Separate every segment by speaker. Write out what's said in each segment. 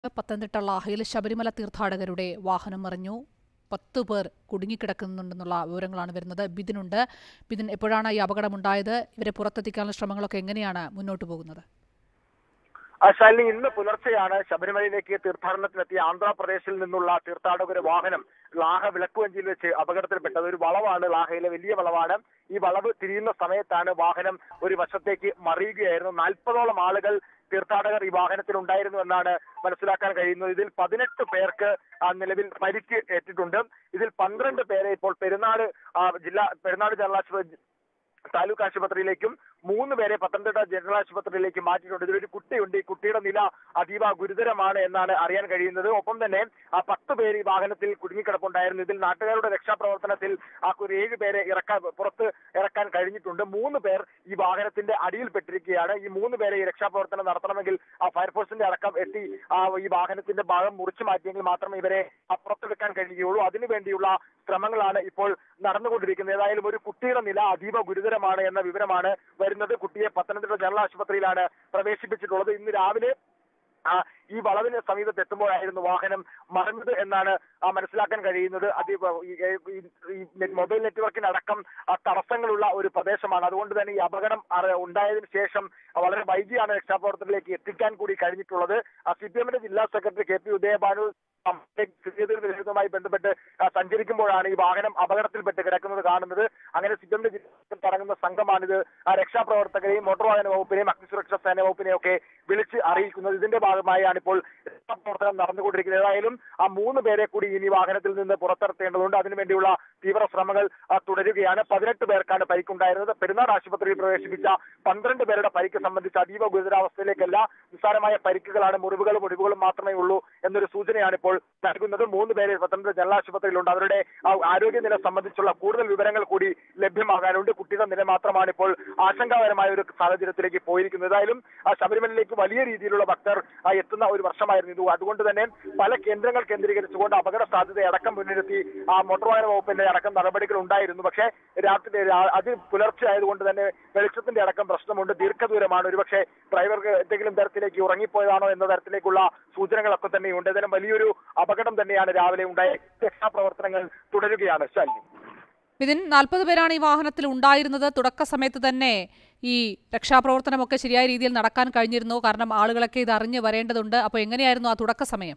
Speaker 1: പത്തനംതിട്ട ലാഹയിൽ ശബരിമല തീർത്ഥാടകരുടെ വാഹനം മറിഞ്ഞു പത്ത് പേർ കുടുങ്ങിക്കിടക്കുന്നുണ്ടെന്നുള്ള വിവരങ്ങളാണ് വരുന്നത് ബിദിനുണ്ട് ബിദിൻ എപ്പോഴാണ് ഈ അപകടമുണ്ടായത് ഇവരെ പുറത്തെത്തിക്കാനുള്ള ശ്രമങ്ങളൊക്കെ എങ്ങനെയാണ് മുന്നോട്ട് പോകുന്നത്
Speaker 2: ആ ശാലിനി ഇന്ന് പുലർച്ചെയാണ് ശബരിമലയിലേക്ക് തീർത്ഥാടനത്തിനെത്തിയ ആന്ധ്രാപ്രദേശിൽ നിന്നുള്ള തീർത്ഥാടകരുടെ വാഹനം ലാഹ വിളക്കുവഞ്ചിയിൽ വെച്ച് അപകടത്തിൽപ്പെട്ടത് ഒരു വളവാണ് ലാഹയിലെ വലിയ വളവാണ് ഈ വളവ് തിരിയുന്ന സമയത്താണ് വാഹനം ഒരു വശത്തേക്ക് മറിയുകയായിരുന്നു നാൽപ്പതോളം ആളുകൾ തീർത്ഥാടകർ ഈ വാഹനത്തിൽ ഉണ്ടായിരുന്നു എന്നാണ് മനസ്സിലാക്കാൻ കഴിയുന്നത് ഇതിൽ പതിനെട്ട് പേർക്ക് ആ, നിലവിൽ പരിക്ക് ഏറ്റിട്ടുണ്ട് ഇതിൽ പന്ത്രണ്ട് പേരെ ഇപ്പോൾ പെരുന്നാട് ആ, ജില്ലാ പെരുന്നാട് ജനറൽ ആശുപത്രി താലൂക്ക് ആശുപത്രിയിലേക്കും മൂന്ന് പേരെ പത്തനംതിട്ട ജനറൽ ആശുപത്രിയിലേക്ക് മാറ്റിയിട്ടുണ്ട് ഇതിലൊരു കുട്ടിയുണ്ട് ഈ കുട്ടിയുടെ നില അതീവ ഗുരുതരമാണ് എന്നാണ് അറിയാൻ കഴിയുന്നത് ഒപ്പം തന്നെ ആ പത്ത് പേര് ഈ വാഹനത്തിൽ കുടുങ്ങിക്കിടപ്പുണ്ടായിരുന്നു ഇതിൽ നാട്ടുകാരുടെ രക്ഷാപ്രവർത്തനത്തിൽ ആ ഒരു ഏഴ് പേരെ ഇറക്കാൻ പുറത്ത് ഇറക്കാൻ കഴിഞ്ഞിട്ടുണ്ട് മൂന്ന് പേർ ഈ വാഹനത്തിന്റെ അടിയിൽപ്പെട്ടിരിക്കുകയാണ് ഈ മൂന്ന് പേരെ ഈ രക്ഷാപ്രവർത്തനം നടത്തണമെങ്കിൽ ആ ഫയർഫോഴ്സിന്റെ അടക്കം എത്തി ആ ഈ വാഹനത്തിന്റെ ഭാഗം മുറിച്ചു മാറ്റിയെങ്കിൽ മാത്രമേ ഇവരെ ആ പുറത്തെടുക്കാൻ കഴിയുകയുള്ളൂ അതിനുവേണ്ടിയുള്ള ശ്രമങ്ങളാണ് ഇപ്പോൾ നടന്നുകൊണ്ടിരിക്കുന്നത് ഏതായാലും ഒരു കുട്ടിയുടെ നില അതീവ ഗുരുതരമാണ് എന്ന വിവരമാണ് വരുന്നത് കുട്ടിയെ പത്തനംതിട്ട ജനറൽ ആശുപത്രിയിലാണ് പ്രവേശിപ്പിച്ചിട്ടുള്ളത് ഇന്ന് രാവിലെ ആ, ഈ വളവിന് സമീപത്ത് എത്തുമ്പോഴായിരുന്നു വാഹനം മറഞ്ഞത് എന്നാണ് ആ, മനസ്സിലാക്കാൻ കഴിയുന്നത് അത് ഈ- ഈ- ഈ മൊബൈൽ നെറ്റ്വർക്കിനടക്കം ആ, തടസ്സങ്ങളുള്ള ഒരു പ്രദേശമാണ് അതുകൊണ്ട് തന്നെ ഈ അപകടം അറ- ഉണ്ടായതിനു ശേഷം വളരെ വൈകിയാണ് രക്ഷാപ്രവർത്തനത്തിലേക്ക് എത്തിക്കാൻ കൂടി കഴിഞ്ഞിട്ടുള്ളത് സി പി എമ്മിന്റെ ജില്ലാ സെക്രട്ടറി കെ പി ഉദയഭാനു സ്ഥിതിഗതികളുടെ വിലയിരുത്തലുമായി ബന്ധപ്പെട്ട് ആ, സഞ്ചരിക്കുമ്പോഴാണ് ഈ വാഹനം അപകടത്തിൽപ്പെട്ട് കിടക്കുന്നത് കാണുന്നത് അങ്ങനെ സി പി എമ്മിന്റെ ജില്ലയിൽ തുടങ്ങുന്ന സംഘമാണിത് ആ രക്ഷാപ്രവർത്തകരെയും മോട്ടോർ വാഹന വകുപ്പിനെയും അഗ്നിസുരക്ഷാ സേന വകുപ്പിനെയും ഒക്കെ വിളിച്ച് അറിയിക്കുന്നത് ഇതിന്റെ ഭാഗമായാണ് ഇപ്പോൾ രക്ഷാപ്രവർത്തനം നടന്നുകൊണ്ടിരിക്കുന്നത് ഏതായാലും ആ മൂന്ന് പേരെ കൂടി ഇനി വാഹനത്തിൽ നിന്ന് പുറത്തിറത്തേണ്ടതുണ്ട് അതിനുവേണ്ടിയുള്ള തീവ്ര ശ്രമങ്ങൾ ആ, തുടരുകയാണ് പതിനെട്ട് പേർക്കാണ് പരിക്കുണ്ടായിരുന്നത് പെരുന്നാട് ആശുപത്രിയിൽ പ്രവേശിപ്പിച്ച പന്ത്രണ്ട് പേരുടെ പരിക്ക് സംബന്ധിച്ച് അതീവ ഗുരുതരാവസ്ഥയിലേക്കല്ല നിസ്സാരമായ പരിക്കുകളാണ് മുറിവുകളും ഒടിവുകളും മാത്രമേ ഉള്ളൂ എന്നൊരു സൂചനയാണ് ഇപ്പോൾ നൽകുന്നത് മൂന്ന് പേര് പത്തനംതിട്ട ജനറൽ ആശുപത്രിയിലുണ്ട് അവരുടെ ആ, ആരോഗ്യനില സംബന്ധിച്ചുള്ള കൂടുതൽ വിവരങ്ങൾ കൂടി ലഭ്യമാകാനുണ്ട് കുട്ടിയുടെ നില മാത്രമാണ് ഇപ്പോൾ ആശങ്കാപരമായ ഒരു സാഹചര്യത്തിലേക്ക് പോയിരിക്കുന്നത് ഏതായാലും ആ, ശബരിമലയിലേക്ക് വലിയ രീതിയിലുള്ള ഭക്തർ ആ, എത്തുന്ന ഒരു വർഷമായിരുന്നു ഇത് അതുകൊണ്ട് തന്നെ പല കേന്ദ്രങ്ങൾ കേന്ദ്രീകരിച്ചുകൊണ്ട് അപകട സാധ്യത അടക്കം മുൻനിർത്തി ആ മോട്ടോർ വാഹന വകുപ്പിന്റെ അടക്കം നടപടികൾ ഉണ്ടായിരുന്നു പക്ഷേ രാത്രി രാ- അത് പുലർച്ചെ ആയതുകൊണ്ട് തന്നെ വെളിച്ചത്തിന്റെ അടക്കം പ്രശ്നമുണ്ട് ദീർഘദൂരമാണ് ഒരുപക്ഷെ ഡ്രൈവർക്ക് എന്തെങ്കിലും തരത്തിലേക്ക് ഉറങ്ങിപ്പോയതാണോ എന്ന തരത്തിലേക്കുള്ള സൂചനകളൊക്കെ തന്നെയുണ്ട് ഇതിന് വലിയൊരു അപകടം തന്നെയാണ് രാവിലെ ഉണ്ടായ രക്ഷാപ്രവർത്തനങ്ങൾ തുടരുകയാണ് ശാലിനി
Speaker 1: ബിദിൻ നാൽപ്പത് പേരാണ് ഈ വാഹനത്തിൽ ഉണ്ടായിരുന്നത് തുടക്ക സമയത്ത് തന്നെ ഈ രക്ഷാപ്രവർത്തനമൊക്കെ ശരിയായ രീതിയിൽ നടക്കാൻ കഴിഞ്ഞിരുന്നു കാരണം ആളുകളൊക്കെ ഇത് അറിഞ്ഞ് വരേണ്ടതുണ്ട് അപ്പോൾ എങ്ങനെയായിരുന്നു ആ തുടക്ക സമയം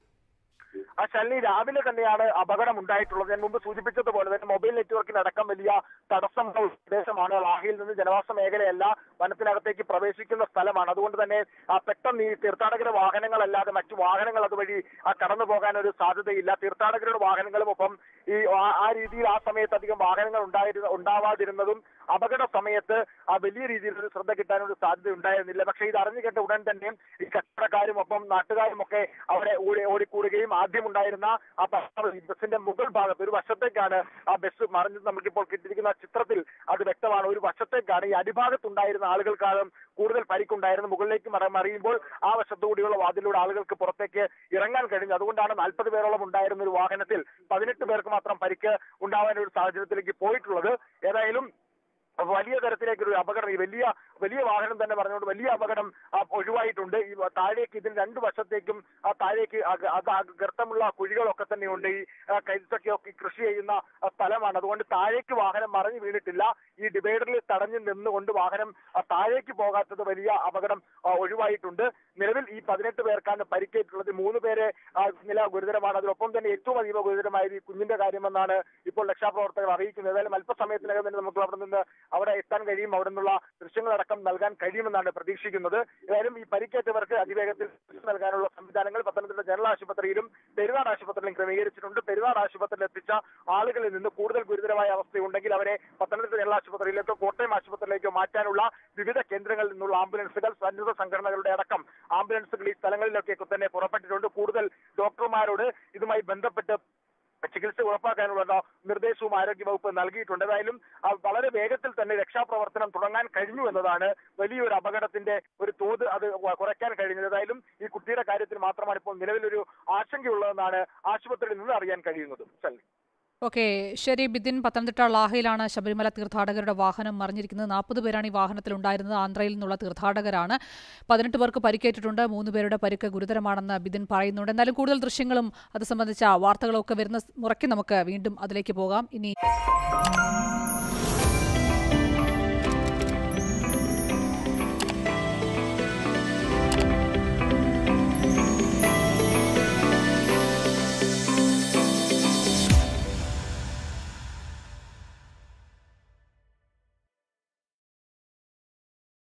Speaker 2: ആ ശാലിനി രാവിലെ തന്നെയാണ് അപകടം ഉണ്ടായിട്ടുള്ളത് ഞാൻ മുമ്പ് സൂചിപ്പിച്ചതുപോലെ തന്നെ മൊബൈൽ നെറ്റ്വർക്കിനടക്കം വലിയ തടസ്സമുള്ള ഒരു പ്രദേശമാണ് ലാഹിയിൽ നിന്ന് ജനവാസ മേഖലയല്ല വനത്തിനകത്തേക്ക് പ്രവേശിക്കുന്ന സ്ഥലമാണ് അതുകൊണ്ട് തന്നെ ആ പെട്ടെന്ന് ഈ തീർത്ഥാടകരുടെ വാഹനങ്ങളല്ലാതെ മറ്റു വാഹനങ്ങൾ അതുവഴി ആ കടന്നു പോകാൻ ഒരു സാധ്യതയില്ല തീർത്ഥാടകരുടെ വാഹനങ്ങളും ഒപ്പം ഈ ആ- ആ രീതിയിൽ ആ സമയത്ത് അധികം വാഹനങ്ങൾ ഉണ്ടായിരുന്ന ഉണ്ടാവാതിരുന്നതും അപകട സമയത്ത് ആ വലിയ രീതിയിൽ ഒരു ശ്രദ്ധ കിട്ടാനൊരു സാധ്യത ഉണ്ടായിരുന്നില്ല പക്ഷേ ഇത് അറിഞ്ഞു കേട്ട ഉടൻ തന്നെ ഈ കച്ചവടക്കാരും ഒപ്പം നാട്ടുകാരും ഒക്കെ അവിടെ ഓടി ഓടിക്കൂടുകയും ആദ്യം ഉണ്ടായിരുന്ന ആ ബസ് ഈ ബസിന്റെ മുകൾ ഭാഗത്ത് ഒരു വശത്തേക്കാണ് ആ ബസ് മറിഞ്ഞത് നമുക്കിപ്പോൾ കിട്ടിയിരിക്കുന്ന ചിത്രത്തിൽ അത് വ്യക്തമാണ് ഒരു വശത്തേക്കാണ് ഈ അടിഭാഗത്തുണ്ടായിരുന്ന ആളുകൾക്കാളും കൂടുതൽ പരിക്കുണ്ടായിരുന്നു മുകളിലേക്ക് മറ മറിയുമ്പോൾ ആ വശത്തുകൂടിയുള്ള വാതിലൂടെ ആളുകൾക്ക് പുറത്തേക്ക് ഇറങ്ങാൻ കഴിഞ്ഞു അതുകൊണ്ടാണ് നാൽപ്പത് പേരോളം ഉണ്ടായിരുന്ന ഒരു വാഹനത്തിൽ പതിനെട്ട് പേർക്ക് മാത്രം പരിക്ക് ഉണ്ടാവാൻ ഒരു സാഹചര്യത്തിലേക്ക് പോയിട്ടുള്ളത് ഏതായാലും വലിയ തരത്തിലേക്ക് ഒരു അപകടം ഈ വലിയ വലിയ വാഹനം തന്നെ പറഞ്ഞുകൊണ്ട് വലിയ അപകടം ആ, ഒഴിവായിട്ടുണ്ട് ഈ താഴേക്ക് ഇതിന് രണ്ട് വശത്തേക്കും ആ താഴേക്ക് അക- അത് ആ ഗർത്തമുള്ള കുഴികളൊക്കെ തന്നെയുണ്ട് ഈ ആ, കൈതച്ചക്കയൊക്കെ കൃഷി ചെയ്യുന്ന ആ, സ്ഥലമാണ് അതുകൊണ്ട് താഴേക്ക് വാഹനം മറിഞ്ഞു വീണിട്ടില്ല ഈ ഡിവൈഡറിൽ തടഞ്ഞു നിന്നുകൊണ്ട് വാഹനം ആ, താഴേക്ക് പോകാത്തത് വലിയ അപകടം ആ, ഒഴിവായിട്ടുണ്ട് നിലവിൽ ഈ പതിനെട്ട് പേർക്കാണ് പരിക്കേറ്റുള്ളത് മൂന്ന് പേരെ ആ, നില ഗുരുതരമാണ് അതിനൊപ്പം തന്നെ ഏറ്റവും അതീവ ഗുരുതരമായത് ഈ കുഞ്ഞിന്റെ കാര്യമെന്നാണ് ഇപ്പോൾ രക്ഷാപ്രവർത്തകർ അറിയിക്കുന്നത് ഏതായാലും അല്പസമയത്തിനകം തന്നെ നമുക്ക് അവിടെ നിന്ന് അവിടെ എത്താൻ കഴിയും അവിടെ നിന്നുള്ള ദൃശ്യങ്ങളടക്കം നൽകാൻ കഴിയുമെന്നാണ് പ്രതീക്ഷിക്കുന്നത് ഏതായാലും ഈ പരിക്കേറ്റവർക്ക് അതിവേഗത്തിൽ ചികിത്സ നൽകാനുള്ള സംവിധാനങ്ങൾ പത്തനംതിട്ട ജനറൽ ആശുപത്രിയിലും പെരുന്നാട് ആശുപത്രിയിലും ക്രമീകരിച്ചിട്ടുണ്ട് പെരുന്നാട് ആശുപത്രിയിൽ എത്തിച്ച ആളുകളിൽ നിന്ന് കൂടുതൽ ഗുരുതരമായ അവസ്ഥയുണ്ടെങ്കിൽ അവരെ പത്തനംതിട്ട ജനറൽ ആശുപത്രിയിലേക്കോ കോട്ടയം ആശുപത്രിയിലേക്കോ മാറ്റാനുള്ള വിവിധ കേന്ദ്രങ്ങളിൽ നിന്നുള്ള ആംബുലൻസുകൾ സന്നദ്ധ സംഘടനകളുടെ അടക്കം ആംബുലൻസുകൾ ഈ സ്ഥലങ്ങളിലൊക്കെ തന്നെ പുറപ്പെട്ടിട്ടുണ്ട് കൂടുതൽ ഡോക്ടർമാരോട് ഇതുമായി ബന്ധപ്പെട്ട് ചികിത്സ ഉറപ്പാക്കാനുള്ള നിർദ്ദേശവും ആരോഗ്യവകുപ്പ് നൽകിയിട്ടുണ്ട് ഏതായാലും ആ വളരെ വേഗത്തിൽ തന്നെ രക്ഷാപ്രവർത്തനം തുടങ്ങാൻ കഴിഞ്ഞു എന്നതാണ് വലിയൊരു അപകടത്തിന്റെ ഒരു തോത് അത് കുറയ്ക്കാൻ കഴിഞ്ഞത് ഏതായാലും ഈ കുട്ടിയുടെ കാര്യത്തിൽ മാത്രമാണ് ഇപ്പോൾ നിലവിലൊരു ആശങ്കയുള്ളതെന്നാണ് ആശുപത്രിയിൽ നിന്ന് അറിയാൻ കഴിയുന്നത് ശരി
Speaker 1: ഓക്കെ ശരി ബിദിൻ പത്തനംതിട്ട ലാഹയിലാണ് ശബരിമല തീർത്ഥാടകരുടെ വാഹനം മറിഞ്ഞിരിക്കുന്നത് നാൽപ്പത് പേരാണ് ഈ വാഹനത്തിലുണ്ടായിരുന്നത് ആന്ധ്രയിൽ നിന്നുള്ള തീർത്ഥാടകരാണ് പതിനെട്ട് പേർക്ക് പരിക്കേറ്റിട്ടുണ്ട് മൂന്ന് പേരുടെ പരിക്ക് ഗുരുതരമാണെന്ന് ബിദിൻ പറയുന്നുണ്ട് എന്തായാലും കൂടുതൽ ദൃശ്യങ്ങളും അത് സംബന്ധിച്ച വാർത്തകളൊക്കെ വരുന്ന മുറയ്ക്ക് നമുക്ക് വീണ്ടും അതിലേക്ക് പോകാം ഇനി